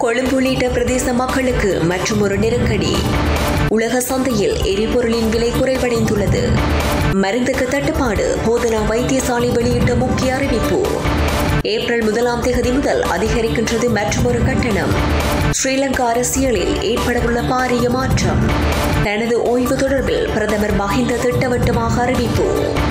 கொழும்பு உள்ளிட்ட பிரதேச மக்களுக்கு மற்றும் ஒரு நெருக்கடி உலக சந்தையில் எரிபொருளின் விலை குறைவடைந்துள்ளது மருந்துக்கு தட்டுப்பாடு போதனா வைத்தியசாலை வெளியிட்ட முக்கிய அறிவிப்பு ஏப்ரல் முதலாம் தேதி முதல் அதிகரிக்கின்றது மற்றொரு கட்டணம் ஸ்ரீலங்கா அரசியலில் ஏற்படவுள்ள பாரிய மாற்றம் தனது ஓய்வு தொடர்பில் பிரதமர் மஹிந்த திட்டவட்டமாக அறிவிப்பு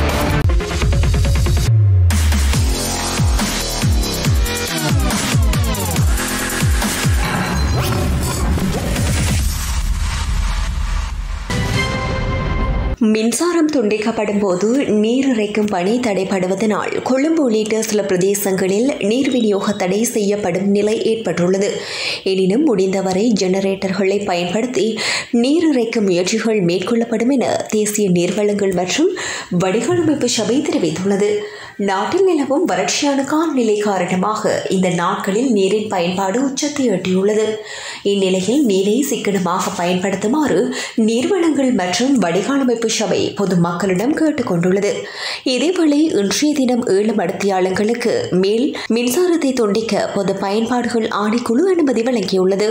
மின்சாரம் துண்டிக்கப்படும் போது நீர் இறைக்கும் பணி தடைப்படுவதனால் கொழும்பு உள்ளிட்ட சில பிரதேசங்களில் நீர் விநியோக தடை செய்யப்படும் நிலை ஏற்பட்டுள்ளது எனினும் முடிந்தவரை ஜெனரேட்டர்களை பயன்படுத்தி நீர் இறைக்கும் முயற்சிகள் மேற்கொள்ளப்படும் என தேசிய நீர்வளங்கள் மற்றும் வடிகாலமைப்பு சபை தெரிவித்துள்ளது நாட்டில் நிலவும் வறட்சியான காலநிலை காரணமாக இந்த நாட்களில் நீரின் பயன்பாடு உச்சத்தை எட்டியுள்ளது இந்நிலையில் நீரை சிக்கனமாக பயன்படுத்துமாறு நீர்வளங்கள் மற்றும் வடிகாலமைப்பு சபை பொதுமக்களிடம் கேட்டுக்கொண்டுள்ளது இதேவேளை இன்றைய தினம் ஏழு மடத்தியாளங்களுக்கு மேல் மின்சாரத்தை துண்டிக்க பொது பயன்பாடுகள் ஆணைக்குழு அனுமதி வழங்கியுள்ளது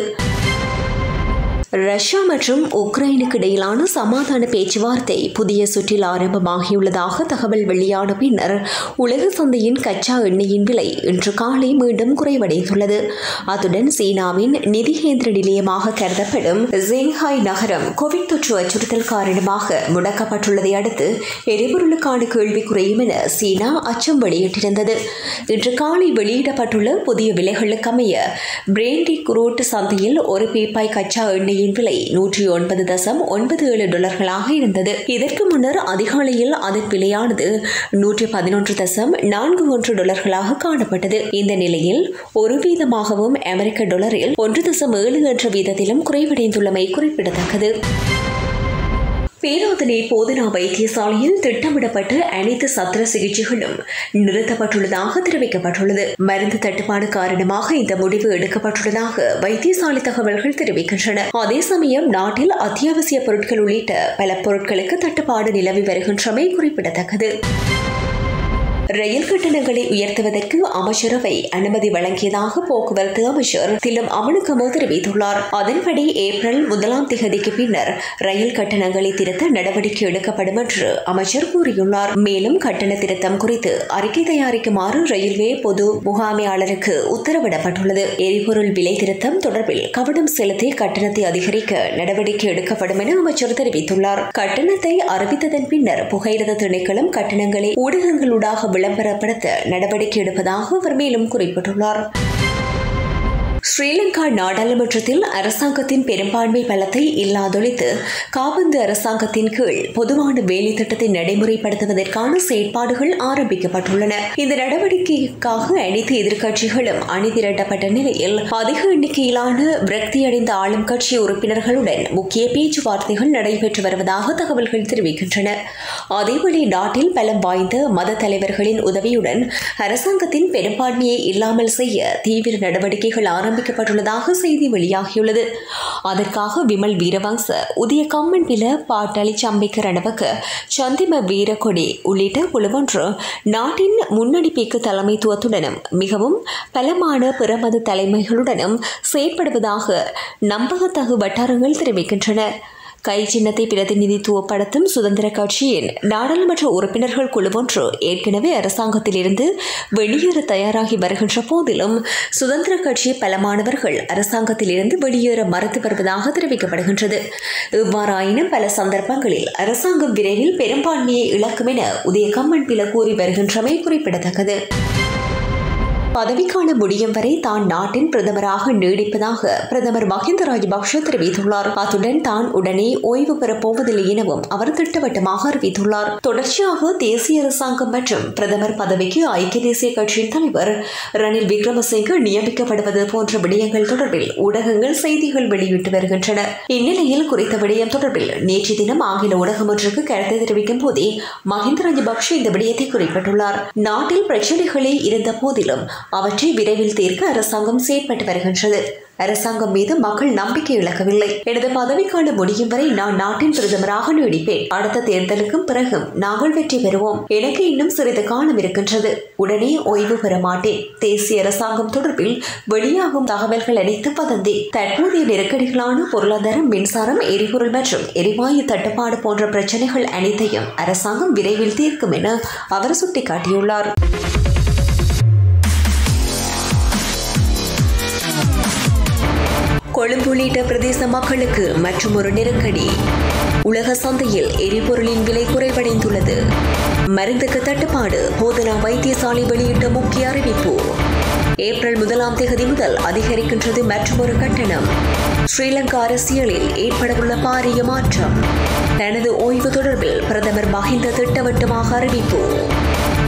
ரஷ்யா மற்றும் உக்ரைனுக்கு இடையிலான சமாதான பேச்சுவார்த்தை புதிய சுற்றில் ஆரம்பமாகியுள்ளதாக தகவல் வெளியான பின்னர் உலக சந்தையின் கச்சா எண்ணெயின் விலை இன்று காலை மீண்டும் குறைவடைந்துள்ளது அத்துடன் சீனாவின் நிதி கேந்திர நிலையமாக கருதப்படும் ஜெங்ஹாய் நகரம் கோவிட் தொற்று அச்சுறுத்தல் காரணமாக முடக்கப்பட்டுள்ளதை அடுத்து எரிபொருளுக்கான கேள்வி குறையும் என சீனா அச்சம் வெளியிட்டிருந்தது இன்று காலை வெளியிடப்பட்டுள்ள புதிய விலைகளுக்கமைய பிரேண்டி குரூட் சந்தையில் ஒரு பீப்பாய் கச்சா எண்ணெய் எண்ணெயின் விலை நூற்றி ஒன்பது தசம் ஒன்பது ஏழு டாலர்களாக இருந்தது இதற்கு முன்னர் அதிகாலையில் அதன் விலையானது நூற்றி பதினொன்று தசம் நான்கு ஒன்று டாலர்களாக காணப்பட்டது இந்த நிலையில் ஒரு வீதமாகவும் அமெரிக்க டாலரில் ஒன்று தசம் ஏழு என்ற வீதத்திலும் குறைவடைந்துள்ளமை குறிப்பிடத்தக்கது பேராதனை போதனா வைத்தியசாலையில் திட்டமிடப்பட்ட அனைத்து சத்திர சிகிச்சைகளும் நிறுத்தப்பட்டுள்ளதாக தெரிவிக்கப்பட்டுள்ளது மருந்து தட்டுப்பாடு காரணமாக இந்த முடிவு எடுக்கப்பட்டுள்ளதாக வைத்தியசாலை தகவல்கள் தெரிவிக்கின்றன அதே சமயம் நாட்டில் அத்தியாவசிய பொருட்கள் உள்ளிட்ட பல பொருட்களுக்கு தட்டுப்பாடு நிலவி வருகின்றமை குறிப்பிடத்தக்கது ரயில் கட்டணங்களை உயர்த்துவதற்கு அமைச்சரவை அனுமதி வழங்கியதாக போக்குவரத்து அமைச்சர் திலம் அமனுக்கமோ தெரிவித்துள்ளார் அதன்படி ஏப்ரல் முதலாம் திகதிக்கு பின்னர் ரயில் கட்டணங்களை திருத்த நடவடிக்கை எடுக்கப்படும் என்று அமைச்சர் கூறியுள்ளார் மேலும் கட்டண திருத்தம் குறித்து அறிக்கை தயாரிக்குமாறு ரயில்வே பொது முகாமையாளருக்கு உத்தரவிடப்பட்டுள்ளது எரிபொருள் விலை திருத்தம் தொடர்பில் கவனம் செலுத்தி கட்டணத்தை அதிகரிக்க நடவடிக்கை எடுக்கப்படும் என அமைச்சர் தெரிவித்துள்ளார் கட்டணத்தை அறிவித்ததன் பின்னர் புகையிரத திணைக்களம் கட்டணங்களை ஊடகங்களூடாக விளம்பரப்படுத்த நடவடிக்கை எடுப்பதாக அவர் மேலும் குறிப்பிட்டுள்ளார் ஸ்ரீலங்கா நாடாளுமன்றத்தில் அரசாங்கத்தின் பெரும்பான்மை பலத்தை இல்லாதொழித்து காபந்து அரசாங்கத்தின் கீழ் பொதுவான வேலை திட்டத்தை நடைமுறைப்படுத்துவதற்கான செயற்பாடுகள் ஆரம்பிக்கப்பட்டுள்ளன இந்த நடவடிக்கைக்காக அனைத்து எதிர்க்கட்சிகளும் அணிதிரட்டப்பட்ட நிலையில் அதிக எண்ணிக்கையிலான விரக்தியடைந்த ஆளும் கட்சி உறுப்பினர்களுடன் முக்கிய பேச்சுவார்த்தைகள் நடைபெற்று வருவதாக தகவல்கள் தெரிவிக்கின்றன அதேவேளை நாட்டில் பலம் வாய்ந்த மத தலைவர்களின் உதவியுடன் அரசாங்கத்தின் பெரும்பான்மையை இல்லாமல் செய்ய தீவிர நடவடிக்கைகள் ஆரம்பி ஆரம்பிக்கப்பட்டுள்ளதாக செய்தி வெளியாகியுள்ளது அதற்காக விமல் வீரவங்ச உதய கம்மன் பில பாட்டாளி சம்பிக்க ரணவக்க சந்திம வீரக்கொடி உள்ளிட்ட குழுவொன்று நாட்டின் முன்னணிப்பிற்கு தலைமைத்துவத்துடனும் மிகவும் பலமான பிற மத தலைமைகளுடனும் செயற்படுவதாக நம்பகத்தகு வட்டாரங்கள் தெரிவிக்கின்றன கை சின்னத்தை பிரதிநிதித்துவப்படுத்தும் சுதந்திர கட்சியின் நாடாளுமன்ற உறுப்பினர்கள் குழுவொன்று ஏற்கனவே அரசாங்கத்திலிருந்து வெளியேற தயாராகி வருகின்ற போதிலும் சுதந்திர கட்சி பலமானவர்கள் அரசாங்கத்திலிருந்து வெளியேற மறுத்து வருவதாக தெரிவிக்கப்படுகின்றது இவ்வாறாயினும் பல சந்தர்ப்பங்களில் அரசாங்கம் விரைவில் பெரும்பான்மையை இழக்கும் என உதய கம்மன் பில கூறி வருகின்றமை குறிப்பிடத்தக்கது பதவிக்கால முடியும் வரை தான் நாட்டின் பிரதமராக நீடிப்பதாக பிரதமர் மஹிந்த ராஜபக்ஷ தெரிவித்துள்ளார் அத்துடன் தான் உடனே ஓய்வு பெறப் போவதில்லை எனவும் அவர் திட்டவட்டமாக அறிவித்துள்ளார் தொடர்ச்சியாக தேசிய அரசாங்கம் மற்றும் பிரதமர் பதவிக்கு ஐக்கிய தேசிய கட்சியின் தலைவர் ரணில் விக்ரமசிங்கே நியமிக்கப்படுவது போன்ற விடயங்கள் தொடர்பில் ஊடகங்கள் செய்திகள் வெளியிட்டு வருகின்றன இந்நிலையில் குறித்த விடயம் தொடர்பில் நேற்று தினம் ஆங்கில ஊடகம் ஒன்றுக்கு கருத்தை தெரிவிக்கும் போதே மஹிந்த ராஜபக்ஷ இந்த விடயத்தை குறிப்பிட்டுள்ளார் நாட்டில் பிரச்சனைகளே இருந்த போதிலும் அவற்றை விரைவில் தீர்க்க அரசாங்கம் செயற்பட்டு வருகின்றது அரசாங்கம் மீது மக்கள் நம்பிக்கை இழக்கவில்லை எனது பதவிக்காலம் முடியும் வரை நான் நாட்டின் பிரதமராக நீடிப்பேன் அடுத்த தேர்தலுக்கும் பிறகும் நாங்கள் வெற்றி பெறுவோம் எனக்கு இன்னும் சிறிது காலம் இருக்கின்றது உடனே ஓய்வு பெற மாட்டேன் தேசிய அரசாங்கம் தொடர்பில் வெளியாகும் தகவல்கள் அனைத்து வதந்தி தற்போதைய நெருக்கடிகளான பொருளாதாரம் மின்சாரம் எரிபொருள் மற்றும் எரிவாயு தட்டுப்பாடு போன்ற பிரச்சனைகள் அனைத்தையும் அரசாங்கம் விரைவில் தீர்க்கும் என அவர் சுட்டிக்காட்டியுள்ளார் கொழும்பு உள்ளிட்ட பிரதேச மக்களுக்கு மற்றும் ஒரு நெருக்கடி உலக சந்தையில் எரிபொருளின் விலை குறைவடைந்துள்ளது மருந்துக்கு தட்டுப்பாடு போதனா வைத்தியசாலை வெளியிட்ட முக்கிய அறிவிப்பு ஏப்ரல் முதலாம் தேதி முதல் அதிகரிக்கின்றது மற்றொரு கட்டணம் ஸ்ரீலங்கா அரசியலில் ஏற்படவுள்ள பாரிய மாற்றம் தனது ஓய்வு தொடர்பில் பிரதமர் மஹிந்த திட்டவட்டமாக அறிவிப்பு